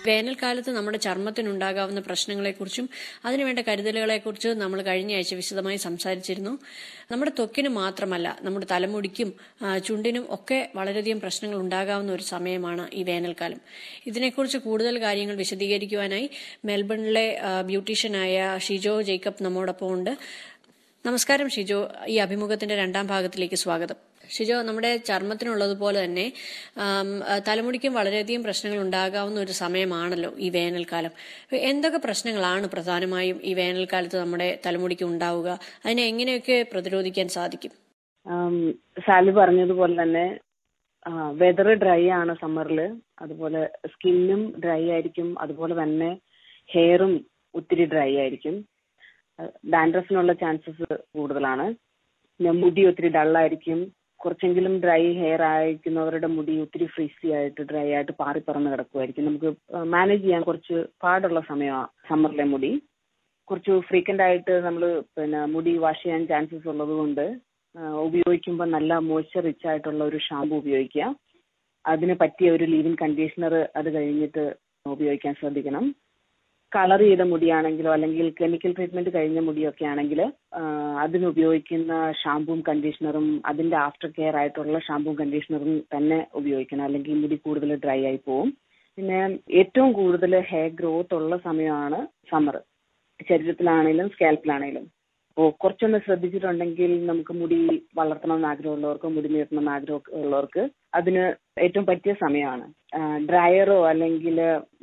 വേനൽക്കാലത്ത് നമ്മുടെ ചർമ്മത്തിനുണ്ടാകാവുന്ന പ്രശ്നങ്ങളെക്കുറിച്ചും അതിനുവേണ്ട കരുതലുകളെക്കുറിച്ചും നമ്മൾ കഴിഞ്ഞ ആഴ്ച വിശദമായി സംസാരിച്ചിരുന്നു നമ്മുടെ ത്വക്കിന് മാത്രമല്ല നമ്മുടെ തലമുടിക്കും ആ, ചുണ്ടിനും ഒക്കെ വളരെയധികം പ്രശ്നങ്ങൾ ഉണ്ടാകാവുന്ന ഒരു സമയമാണ് ഈ വേനൽക്കാലം ഇതിനെക്കുറിച്ച് കൂടുതൽ കാര്യങ്ങൾ വിശദീകരിക്കുവാനായി മെൽബണിലെ ആ, ബ്യൂട്ടീഷ്യനായ ഷിജോ ജേക്കബ് നമ്മോടൊപ്പം ഉണ്ട് നമസ്കാരം ഷിജോ ഈ അഭിമുഖത്തിന്റെ രണ്ടാം ഭാഗത്തിലേക്ക് സ്വാഗതം ഷിജോ നമ്മുടെ ചർമ്മത്തിനുള്ളതുപോലെ തന്നെ ആം, ആ, തലമുടിക്കും വളരെയധികം പ്രശ്നങ്ങൾ ഉണ്ടാകാവുന്ന ഒരു സമയമാണല്ലോ ഈ വേനൽക്കാലം അപ്പൊ എന്തൊക്കെ പ്രശ്നങ്ങളാണ് പ്രധാനമായും ഈ വേനൽക്കാലത്ത് നമ്മുടെ തലമുടിക്ക് ഉണ്ടാവുക അതിനെ എങ്ങനെയൊക്കെ പ്രതിരോധിക്കാൻ സാധിക്കും ആം, സാലി പറഞ്ഞതുപോലെ തന്നെ വെതർ ഡ്രൈ ആണ് സമ്മറിൽ അതുപോലെ സ്കിന്നും ഡ്രൈ ആയിരിക്കും അതുപോലെ തന്നെ ഹെയറും ഒത്തിരി ഡ്രൈ ആയിരിക്കും ഡാൻഡ്രഫിനുള്ള ചാൻസസ് കൂടുതലാണ് പിന്നെ മുടി ഒത്തിരി ഡള്ളായിരിക്കും കുറച്ചെങ്കിലും ഡ്രൈ ഹെയർ ആയിരിക്കുന്നവരുടെ മുടി ഒത്തിരി ഫ്രീസി ആയിട്ട് ഡ്രൈ ആയിട്ട് പാറി പറന്ന് കിടക്കുമായിരിക്കും നമുക്ക് മാനേജ് ചെയ്യാൻ കുറച്ച് പാടുള്ള സമയമാണ് സമ്മറിലെ മുടി കുറച്ച് ഫ്രീക്വന്റ് ആയിട്ട് നമ്മൾ പിന്നെ മുടി വാഷ് ചെയ്യാൻ ചാൻസസ് ഉള്ളത് കൊണ്ട് ഉപയോഗിക്കുമ്പോൾ നല്ല മോയ്സ്ചർ റിച്ച് ആയിട്ടുള്ള ഒരു ഷാമ്പു ഉപയോഗിക്കുക അതിന് പറ്റിയ ഒരു ലീവിൻ കണ്ടീഷണർ അത് കഴിഞ്ഞിട്ട് ഉപയോഗിക്കാൻ ശ്രദ്ധിക്കണം കളർ ചെയ്ത മുടിയാണെങ്കിലോ അല്ലെങ്കിൽ കെമിക്കൽ ട്രീറ്റ്മെന്റ് കഴിഞ്ഞ മുടിയൊക്കെ ആണെങ്കിൽ അതിന് ഉപയോഗിക്കുന്ന ഷാമ്പുവും കണ്ടീഷണറും അതിന്റെ ആഫ്റ്റർ കെയർ ആയിട്ടുള്ള ഷാമ്പുവും കണ്ടീഷണറും തന്നെ ഉപയോഗിക്കണം അല്ലെങ്കിൽ മുടി കൂടുതൽ ഡ്രൈ ആയി പോവും പിന്നെ ഏറ്റവും കൂടുതൽ ഹെയർ ഗ്രോത്ത് ഉള്ള സമയമാണ് സമ്മർ ശരീരത്തിലാണെങ്കിലും സ്കാൽപ്പിലാണെങ്കിലും അപ്പോൾ കുറച്ചൊന്ന് ശ്രദ്ധിച്ചിട്ടുണ്ടെങ്കിൽ നമുക്ക് മുടി വളർത്തണമെന്ന് ആഗ്രഹമുള്ളവർക്ക് മുടി നീട്ടണമെന്ന് ആഗ്രഹം ഉള്ളവർക്ക് അതിന് ഏറ്റവും പറ്റിയ സമയമാണ് ഡ്രയറോ അല്ലെങ്കിൽ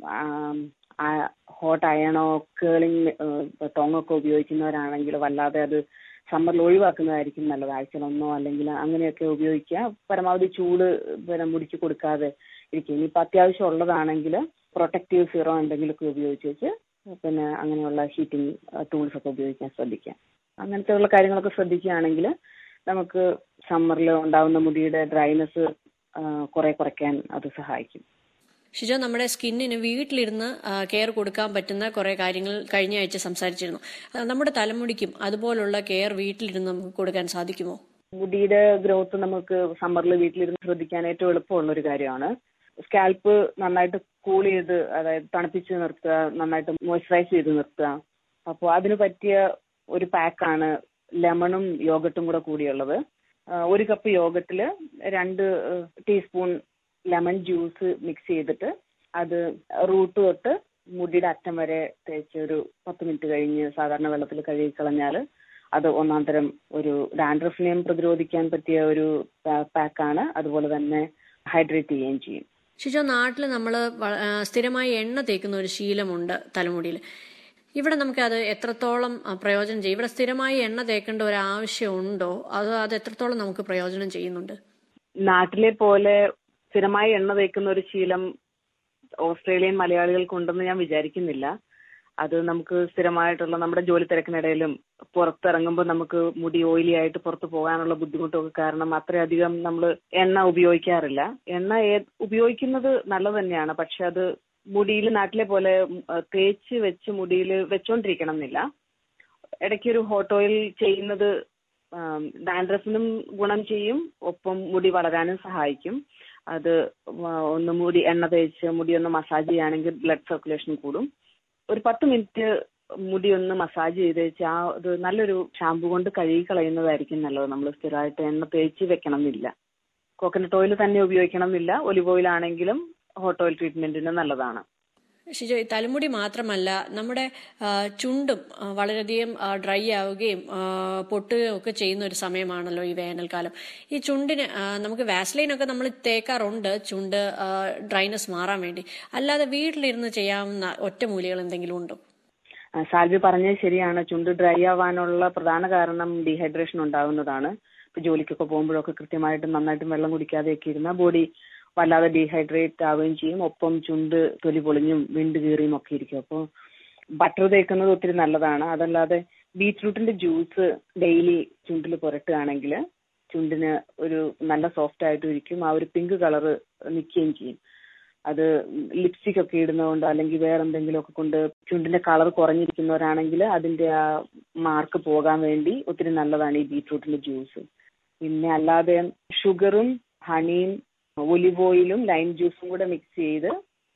ഹോട്ട് അയണോ കേളിങ് ടോങ്ങൊക്കെ ഉപയോഗിക്കുന്നവരാണെങ്കിൽ വല്ലാതെ അത് സമ്മറിൽ ഒഴിവാക്കുന്നതായിരിക്കും നല്ലത് ആഴ്ചയിലൊന്നോ അല്ലെങ്കിൽ അങ്ങനെയൊക്കെ ഉപയോഗിക്കുക പരമാവധി ചൂട് പിന്നെ മുടിക്ക് കൊടുക്കാതെ ഇരിക്കും ഇനിയിപ്പോൾ അത്യാവശ്യം ഉള്ളതാണെങ്കിൽ പ്രൊട്ടക്റ്റീവ് സീറോ എന്തെങ്കിലുമൊക്കെ ഉപയോഗിച്ച് വെച്ച് പിന്നെ അങ്ങനെയുള്ള ഹീറ്റിംഗ് ടൂൾസ് ഒക്കെ ഉപയോഗിക്കാൻ ശ്രദ്ധിക്കാം അങ്ങനത്തെ ഉള്ള കാര്യങ്ങളൊക്കെ ശ്രദ്ധിക്കുകയാണെങ്കിൽ നമുക്ക് സമ്മറിൽ ഉണ്ടാവുന്ന മുടിയുടെ ഡ്രൈനെസ് കുറെ കുറയ്ക്കാൻ അത് സഹായിക്കും ഷിജോ നമ്മുടെ സ്കിന്നിന് വീട്ടിലിരുന്ന് കെയർ കൊടുക്കാൻ പറ്റുന്ന കുറെ കാര്യങ്ങൾ കഴിഞ്ഞ ആഴ്ച സംസാരിച്ചിരുന്നു ആ, നമ്മുടെ തലമുടിക്കും അതുപോലുള്ള കെയർ വീട്ടിലിരുന്ന് നമുക്ക് കൊടുക്കാൻ സാധിക്കുമോ മുടിയുടെ ഗ്രോത്ത് നമുക്ക് സമ്മറിൽ വീട്ടിലിരുന്ന് ശ്രദ്ധിക്കാൻ ഏറ്റവും എളുപ്പമുള്ള ഒരു കാര്യമാണ് സ്കാൽപ്പ് നന്നായിട്ട് കൂൾ ചെയ്ത് അതായത് തണുപ്പിച്ച് നിർത്തുക നന്നായിട്ട് മോയ്സ്ചറൈസ് ചെയ്ത് നിർത്തുക അപ്പോൾ അതിന് പറ്റിയ ഒരു പാക്കാണ് ലെമണും യോഗട്ടും കൂടെ കൂടിയുള്ളത് ആ, ഒരു കപ്പ് യോഗട്ടിൽ രണ്ട് ടീസ്പൂൺ ലെമൺ ജ്യൂസ് മിക്സ് ചെയ്തിട്ട് അത് റൂട്ട് തൊട്ട് മുടിയുടെ അറ്റം വരെ തേച്ച് ഒരു പത്ത് മിനിറ്റ് കഴിഞ്ഞ് സാധാരണ വെള്ളത്തിൽ കഴുകി കളഞ്ഞാൽ അത് ഒന്നാം തരം ഒരു ഡാൻഡ്രഫിനെയും പ്രതിരോധിക്കാൻ പറ്റിയ ഒരു പാക്കാണ് അതുപോലെ തന്നെ ഹൈഡ്രേറ്റ് ചെയ്യുകയും ചെയ്യും ഷിജോ നാട്ടിൽ നമ്മൾ സ്ഥിരമായി എണ്ണ തേക്കുന്ന ഒരു ശീലമുണ്ട് തലമുടിയിൽ ഇവിടെ നമുക്ക് അത് എത്രത്തോളം ആ, പ്രയോജനം ചെയ്യും ഇവിടെ സ്ഥിരമായി എണ്ണ തേക്കേണ്ട ഒരു ആവശ്യമുണ്ടോ അതോ അത് എത്രത്തോളം നമുക്ക് പ്രയോജനം ചെയ്യുന്നുണ്ട് നാട്ടിലെ പോലെ സ്ഥിരമായി എണ്ണ തേക്കുന്ന ഒരു ശീലം ഓസ്ട്രേലിയൻ മലയാളികൾക്കുണ്ടെന്ന് ഞാൻ വിചാരിക്കുന്നില്ല അത് നമുക്ക് സ്ഥിരമായിട്ടുള്ള നമ്മുടെ ജോലി തിരക്കിനിടയിലും പുറത്തിറങ്ങുമ്പോൾ നമുക്ക് മുടി ഓയിലി ആയിട്ട് പുറത്ത് പോകാനുള്ള ബുദ്ധിമുട്ടൊക്കെ കാരണം അത്രയധികം നമ്മൾ എണ്ണ ഉപയോഗിക്കാറില്ല എണ്ണ ഏ- ഉപയോഗിക്കുന്നത് നല്ലത് തന്നെയാണ് പക്ഷെ അത് മുടിയിൽ നാട്ടിലെ പോലെ ഉം, ആ, തേച്ച് വെച്ച് മുടിയിൽ വെച്ചോണ്ടിരിക്കണം എന്നില്ല ഇടയ്ക്ക് ഒരു ഹോട്ട് ഓയിൽ ചെയ്യുന്നത് ഡാൻഡ്രഫിനും ഗുണം ചെയ്യും ഒപ്പം മുടി വളരാനും സഹായിക്കും അത് വ- ഒന്ന് മുടി എണ്ണ തേച്ച് മുടി ഒന്ന് മസാജ് ചെയ്യുകയാണെങ്കിൽ ബ്ലഡ് സർക്കുലേഷൻ കൂടും ഒരു പത്ത് മിനിറ്റ് മുടി ഒന്ന് മസാജ് ചെയ്ത് വെച്ച് ആ ഇത് നല്ലൊരു ഷാമ്പു കൊണ്ട് കഴുകി കളയുന്നതായിരിക്കും നല്ലത് നമ്മൾ സ്ഥിരമായിട്ട് എണ്ണ തേച്ച് വെക്കണം എന്നില്ല കോക്കനട്ട് ഓയിൽ തന്നെ ഉപയോഗിക്കണം എന്നില്ല ഒലിവ് ഓയിൽ ആണെങ്കിലും ഹോട്ട് ഓയിൽ ട്രീറ്റ്മെന്റിന് നല്ലതാണ് ഷിജോ ഈ തലമുടി മാത്രമല്ല നമ്മുടെ ആ, ചുണ്ടും ആ, വളരെയധികം ഡ്രൈ ആവുകയും ആ, പൊട്ടുകയും ഒക്കെ ചെയ്യുന്ന ഒരു സമയമാണല്ലോ ഈ വേനൽക്കാലം ഈ ചുണ്ടിന് ആ, നമുക്ക് വാസ്ലൈൻ ഒക്കെ നമ്മൾ തേക്കാറുണ്ട് ചുണ്ട് ഡ്രൈനെസ് മാറാൻ വേണ്ടി അല്ലാതെ വീട്ടിലിരുന്ന് ചെയ്യാവുന്ന ഒറ്റമൂലികൾ എന്തെങ്കിലും ഉണ്ടോ ആ, സാൽവി പറഞ്ഞത് ശരിയാണ് ചുണ്ട് ഡ്രൈ ആവാനുള്ള പ്രധാന കാരണം ഡീഹൈഡ്രേഷൻ ഉണ്ടാകുന്നതാണ് ഇപ്പൊ ജോലിക്കൊക്കെ പോകുമ്പോഴൊക്കെ കൃത്യമായിട്ട് നന്നായിട്ട് വെള്ളം കുടിക്കാതെയൊക്കെ ഇരുന്നാൽ ബോഡി വല്ലാതെ ഡീഹൈഡ്രേറ്റ് ആവുകയും ചെയ്യും ഒപ്പം ചുണ്ട് തൊലി പൊളിഞ്ഞും വിണ്ട് കീറിയും ഒക്കെ ഇരിക്കും അപ്പോൾ ബട്ടർ തേക്കുന്നത് ഒത്തിരി നല്ലതാണ് അതല്ലാതെ ബീറ്റ്റൂട്ടിന്റെ ജ്യൂസ് ഡെയിലി ചുണ്ടിൽ പുരട്ടുകയാണെങ്കിൽ ചുണ്ടിന് ഒരു നല്ല സോഫ്റ്റ് ആയിട്ട് ഇരിക്കും ആ ഒരു പിങ്ക് കളർ നിൽക്കുകയും ചെയ്യും അത് ലിപ്സ്റ്റിക് ഒക്കെ ഇടുന്നതുകൊണ്ട് അല്ലെങ്കിൽ വേറെ എന്തെങ്കിലും ഒക്കെ കൊണ്ട് ചുണ്ടിന്റെ കളർ കുറഞ്ഞിരിക്കുന്നവരാണെങ്കിൽ അതിന്റെ ആ മാർക്ക് പോകാൻ വേണ്ടി ഒത്തിരി നല്ലതാണ് ഈ ബീട്രൂട്ടിന്റെ ജ്യൂസ് പിന്നെ അല്ലാതെ ഷുഗറും ഹണിയും ഒലിവ് ഓയിലും ലൈം ജ്യൂസും കൂടെ മിക്സ് ചെയ്ത്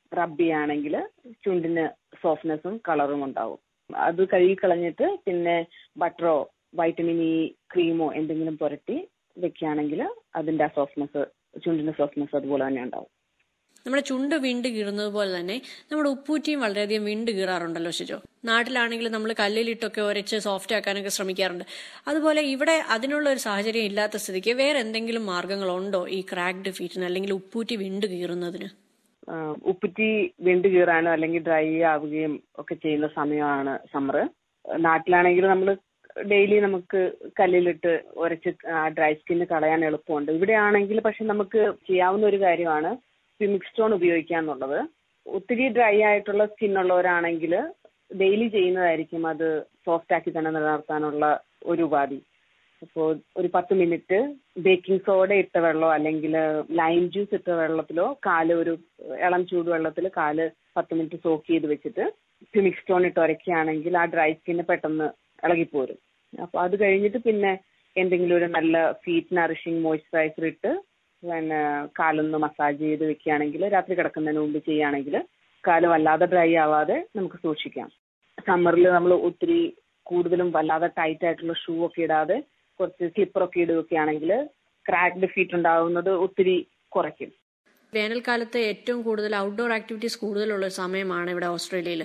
റബ്ബ് ചെയ്യുകയാണെങ്കിൽ ചുണ്ടിന് സോഫ്റ്റ്നെസ്സും കളറും ഉണ്ടാവും അത് കഴുകി കളഞ്ഞിട്ട് പിന്നെ ബട്ടറോ വൈറ്റമിൻ ഇ ക്രീമോ എന്തെങ്കിലും പുരട്ടി വെക്കുകയാണെങ്കിൽ അതിന്റെ ആ സോഫ്റ്റ്നെസ് ചുണ്ടിന്റെ സോഫ്റ്റ്നെസ് അതുപോലെ തന്നെ ഉണ്ടാവും നമ്മുടെ ചുണ്ട് വിണ്ട് കീറുന്നത് പോലെ തന്നെ നമ്മുടെ ഉപ്പൂറ്റിയും വളരെയധികം വിണ്ട് കീറാറുണ്ടല്ലോ ഷിജോ നാട്ടിലാണെങ്കിൽ നമ്മൾ കല്ലിലിട്ടൊക്കെ ഉരച്ച് സോഫ്റ്റ് ആക്കാനൊക്കെ ശ്രമിക്കാറുണ്ട് അതുപോലെ ഇവിടെ അതിനുള്ള ഒരു സാഹചര്യം ഇല്ലാത്ത സ്ഥിതിക്ക് വേറെ എന്തെങ്കിലും മാർഗങ്ങളുണ്ടോ ഈ ക്രാക്ഡ് ഫീറ്റിന് അല്ലെങ്കിൽ ഉപ്പൂറ്റി വിണ്ട് കീറുന്നതിന് ഉപ്പുറ്റി വിണ്ട് കീറാനോ അല്ലെങ്കിൽ ഡ്രൈ ആവുകയും ഒക്കെ ചെയ്യുന്ന സമയമാണ് സമ്മർ നാട്ടിലാണെങ്കിൽ നമ്മൾ ഡെയിലി നമുക്ക് കല്ലിലിട്ട് ഉരച്ച് ഡ്രൈ സ്കിന്ന് കളയാൻ എളുപ്പമുണ്ട് ഇവിടെ ആണെങ്കിൽ പക്ഷെ നമുക്ക് ചെയ്യാവുന്ന ഒരു കാര്യമാണ് സ്വിമിക് സ്റ്റോൺ ഉപയോഗിക്കുക എന്നുള്ളത് ഒത്തിരി ഡ്രൈ ആയിട്ടുള്ള സ്കിൻ ഉള്ളവരാണെങ്കിൽ ഡെയിലി ചെയ്യുന്നതായിരിക്കും അത് സോഫ്റ്റ് ആക്കി തന്നെ നിലനിർത്താനുള്ള ഒരു ഉപാധി അപ്പോൾ ഒരു പത്ത് മിനിറ്റ് ബേക്കിംഗ് സോഡ ഇട്ട വെള്ളമോ അല്ലെങ്കിൽ ലൈം ജ്യൂസ് ഇട്ട വെള്ളത്തിലോ കാല് ഒരു ഇളം ചൂടുവെള്ളത്തിൽ കാല് പത്ത് മിനിറ്റ് സോക്ക് ചെയ്ത് വെച്ചിട്ട് സ്വിമിക് സ്റ്റോൺ ഇട്ട് ഉരയ്ക്കുകയാണെങ്കിൽ ആ ഡ്രൈ സ്കിന്ന് പെട്ടെന്ന് ഇളകിപ്പോരും അപ്പൊ അത് കഴിഞ്ഞിട്ട് പിന്നെ എന്തെങ്കിലും ഒരു നല്ല ഫീറ്റ് നറിഷിങ് മോയ്സ്ചറൈസർ ഇട്ട് പിന്നെ കാലൊന്ന് മസാജ് ചെയ്ത് വെക്കുകയാണെങ്കിൽ രാത്രി കിടക്കുന്നതിന് മുമ്പ് ചെയ്യുകയാണെങ്കിൽ കാല് വല്ലാതെ ഡ്രൈ ആവാതെ നമുക്ക് സൂക്ഷിക്കാം സമ്മറിൽ നമ്മൾ ഒത്തിരി കൂടുതലും വല്ലാതെ ടൈറ്റ് ആയിട്ടുള്ള ഷൂ ഒക്കെ ഇടാതെ കുറച്ച് സ്ലിപ്പറൊക്കെ ഇടുകയൊക്കെയാണെങ്കിൽ ക്രാക്ഡ് ഫീറ്റ് ഉണ്ടാവുന്നത് ഒത്തിരി കുറയ്ക്കും വേനൽക്കാലത്ത് ഏറ്റവും കൂടുതൽ ഔട്ട്ഡോർ ആക്ടിവിറ്റീസ് കൂടുതലുള്ള ഒരു സമയമാണ് ഇവിടെ ഓസ്ട്രേലിയയിൽ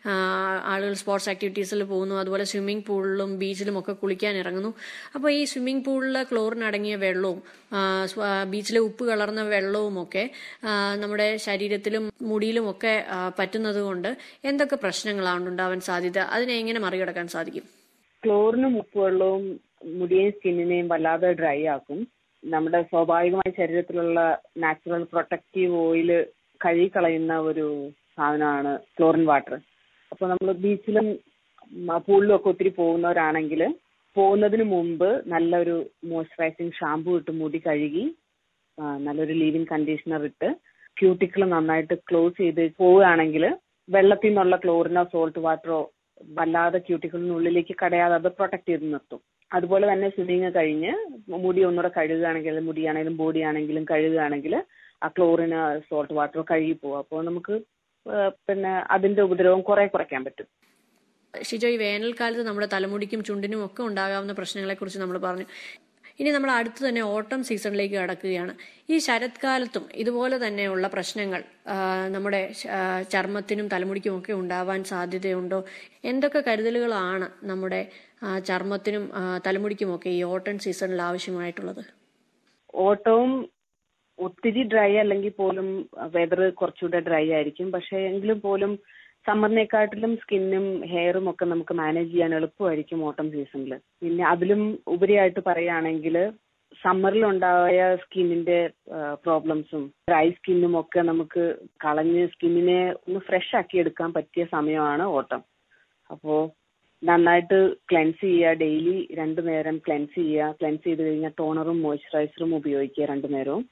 ആളുകൾ സ്പോർട്സ് ആക്ടിവിറ്റീസിൽ പോകുന്നു അതുപോലെ സ്വിമ്മിംഗ് പൂളിലും ബീച്ചിലും ഒക്കെ കുളിക്കാൻ ഇറങ്ങുന്നു അപ്പോൾ ഈ സ്വിമ്മിംഗ് പൂളിൽ ക്ലോറിൻ അടങ്ങിയ വെള്ളവും ബീച്ചിലെ ഉപ്പ് കലർന്ന വെള്ളവും ഒക്കെ നമ്മുടെ ശരീരത്തിലും മുടിയിലും ഒക്കെ പറ്റുന്നത് കൊണ്ട് എന്തൊക്കെ പ്രശ്നങ്ങളാണ് ഉണ്ടാവാൻ സാധ്യത അതിനെ എങ്ങനെ മറികടക്കാൻ സാധിക്കും ക്ലോറിനും ഉപ്പുവെള്ളവും മുടിയെയും സ്കിന്നിനെയും വല്ലാതെ ഡ്രൈ ആക്കും നമ്മുടെ സ്വാഭാവികമായ ശരീരത്തിലുള്ള നാച്ചുറൽ പ്രൊട്ടക്റ്റീവ് ഓയില് കഴുകിക്കളയുന്ന ഒരു സാധനമാണ് ക്ലോറിൻ വാട്ടർ അപ്പോൾ നമ്മൾ ബീച്ചിലും പൂളിലും ഒക്കെ ഒത്തിരി പോകുന്നവരാണെങ്കിൽ പോകുന്നതിന് മുമ്പ് നല്ലൊരു മോയ്സ്ചറൈസിങ് ഷാമ്പു ഇട്ട് മുടി കഴുകി നല്ലൊരു ലീവിങ് കണ്ടീഷണർ ഇട്ട് ക്യൂട്ടിക്കിൾ നന്നായിട്ട് ക്ലോസ് ചെയ്ത് പോവുകയാണെങ്കിൽ വെള്ളത്തിൽ നിന്നുള്ള ക്ലോറിനോ സോൾട്ട് വാട്ടറോ വല്ലാതെ ക്യൂട്ടിക്കിളിനുള്ളിലേക്ക് കടയാതെ അത് പ്രൊട്ടക്ട് ചെയ്ത് നിർത്തും അതുപോലെ തന്നെ സ്വിമ്മിങ് കഴിഞ്ഞ് മുടി ഒന്നുകൂടെ കഴുകുകയാണെങ്കിൽ മുടിയാണെങ്കിലും ബോഡി ആണെങ്കിലും കഴുകുകയാണെങ്കിൽ ആ ക്ലോറിന് സോൾട്ട് വാട്ടർ കഴുകി പോകും അപ്പോൾ നമുക്ക് പിന്നെ അതിന്റെ ഉപദ്രവം കുറെ കുറയ്ക്കാൻ പറ്റും ഷിജോ ഈ വേനൽക്കാലത്ത് നമ്മുടെ തലമുടിക്കും ചുണ്ടിനും ഒക്കെ ഉണ്ടാകാവുന്ന പ്രശ്നങ്ങളെ കുറിച്ച് നമ്മൾ പറഞ്ഞു ഇനി നമ്മൾ അടുത്ത് തന്നെ ഓട്ടം സീസണിലേക്ക് കടക്കുകയാണ് ഈ ശരത്കാലത്തും ഇതുപോലെ തന്നെയുള്ള പ്രശ്നങ്ങൾ നമ്മുടെ ചർമ്മത്തിനും തലമുടിക്കും ഒക്കെ ഉണ്ടാവാൻ സാധ്യതയുണ്ടോ എന്തൊക്കെ കരുതലുകളാണ് നമ്മുടെ ചർമ്മത്തിനും തലമുടിക്കുമൊക്കെ ഈ ഓട്ടം സീസണിൽ ആവശ്യമായിട്ടുള്ളത് ഓട്ടവും ഒത്തിരി ഡ്രൈ അല്ലെങ്കിൽ പോലും വെതർ കുറച്ചുകൂടെ ഡ്രൈ ആയിരിക്കും പക്ഷെ എങ്കിലും പോലും സമ്മറിനെക്കാട്ടിലും സ്കിന്നും ഹെയറും ഒക്കെ നമുക്ക് മാനേജ് ചെയ്യാൻ എളുപ്പമായിരിക്കും ഓട്ടം സീസണിൽ പിന്നെ അതിലും ഉപരിയായിട്ട് പറയുകയാണെങ്കിൽ സമ്മറിൽ ഉണ്ടായ സ്കിന്നിന്റെ പ്രോബ്ലംസും ഡ്രൈ സ്കിന്നും ഒക്കെ നമുക്ക് കളഞ്ഞ് സ്കിന്നിനെ ഒന്ന് ഫ്രഷ് ആക്കി എടുക്കാൻ പറ്റിയ സമയമാണ് ഓട്ടം അപ്പോ നന്നായിട്ട് ക്ലെൻസ് ചെയ്യുക ഡെയിലി രണ്ടു നേരം ക്ലെൻസ് ചെയ്യുക ക്ലെൻസ് ചെയ്ത് കഴിഞ്ഞാൽ ടോണറും മോയ്സ്ചറൈസറും ഉപയോഗിക്കുക രണ്ടു നേരവും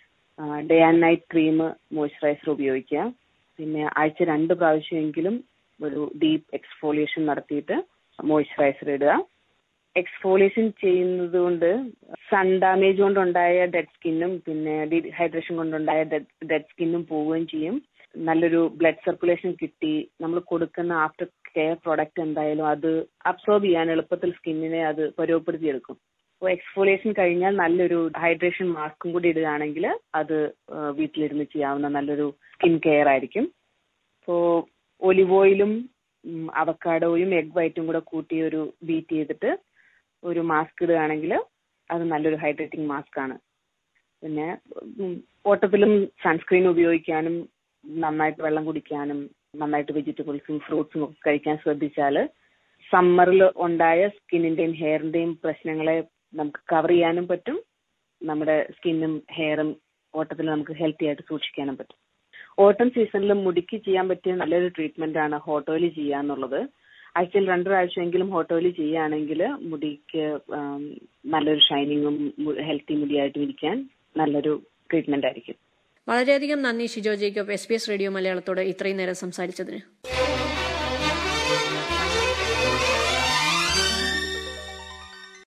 day and night cream moisturiser ഉപയോഗിക്കുക പിന്നെ ആഴ്ച രണ്ട് പ്രാവശ്യമെങ്കിലും ഒരു ഡീപ്പ് എക്സ്ഫോളിയേഷൻ നടത്തിയിട്ട് മോയ്സ്ചറൈസർ ഇടുക എക്സ്ഫോളിയേഷൻ ചെയ്യുന്നത് കൊണ്ട് സൺ ഡാമേജ് കൊണ്ടുണ്ടായ ഡെഡ് സ്കിന്നും പിന്നെ ഡീഹൈഡ്രേഷൻ കൊണ്ടുണ്ടായ ഡെഡ് സ്കിന്നും പോവുകയും ചെയ്യും നല്ലൊരു ബ്ലഡ് സർക്കുലേഷൻ കിട്ടി നമ്മൾ കൊടുക്കുന്ന ആഫ്റ്റർ കെയർ പ്രോഡക്റ്റ് എന്തായാലും അത് അബ്സോർബ് ചെയ്യാൻ എളുപ്പത്തിൽ സ്കിന്നിനെ അത് പരുവപ്പെടുത്തിയെടുക്കും അപ്പോൾ എക്സ്ഫോളിയേഷൻ കഴിഞ്ഞാൽ നല്ലൊരു ഹൈഡ്രേഷൻ മാസ്കും കൂടി ഇടുകയാണെങ്കിൽ അത് വീട്ടിലിരുന്ന് ചെയ്യാവുന്ന നല്ലൊരു സ്കിൻ കെയർ ആയിരിക്കും അപ്പോൾ ഒലിവ് ഓയിലും അവക്കാഡോയും എഗ് വൈറ്റും കൂടെ കൂട്ടി ഒരു ബീറ്റ് ചെയ്തിട്ട് ഒരു മാസ്ക് ഇടുകയാണെങ്കിൽ അത് നല്ലൊരു ഹൈഡ്രേറ്റിംഗ് മാസ്ക് ആണ് പിന്നെ ഓട്ടത്തിലും സൺസ്ക്രീൻ ഉപയോഗിക്കാനും നന്നായിട്ട് വെള്ളം കുടിക്കാനും നന്നായിട്ട് വെജിറ്റബിൾസും ഫ്രൂട്ട്സും ഒക്കെ കഴിക്കാൻ ശ്രദ്ധിച്ചാൽ സമ്മറിൽ ഉണ്ടായ സ്കിന്നിന്റെയും ഹെയറിന്റെയും പ്രശ്നങ്ങളെ നമുക്ക് കവർ ചെയ്യാനും പറ്റും നമ്മുടെ സ്കിന്നും ഹെയറും ഓട്ടത്തിൽ നമുക്ക് ഹെൽത്തി ആയിട്ട് സൂക്ഷിക്കാനും പറ്റും ഓട്ടം സീസണിൽ മുടിക്ക് ചെയ്യാൻ പറ്റിയ നല്ലൊരു ട്രീറ്റ്മെന്റ് ആണ് ഹോട്ട് ഓയിൽ ചെയ്യുക എന്നുള്ളത് ആഴ്ചയിൽ രണ്ടു പ്രാവശ്യമെങ്കിലും ഹോട്ട് ഓയിൽ ചെയ്യുകയാണെങ്കിൽ മുടിക്ക് നല്ലൊരു ഷൈനിങ്ങും ഹെൽത്തി മുടിയായിട്ടും ഇരിക്കാൻ നല്ലൊരു ട്രീറ്റ്മെന്റ് ആയിരിക്കും വളരെയധികം നന്ദി Shijo Jacob S B S radio മലയാളത്തോട് ഇത്രയും നേരം സംസാരിച്ചതിന്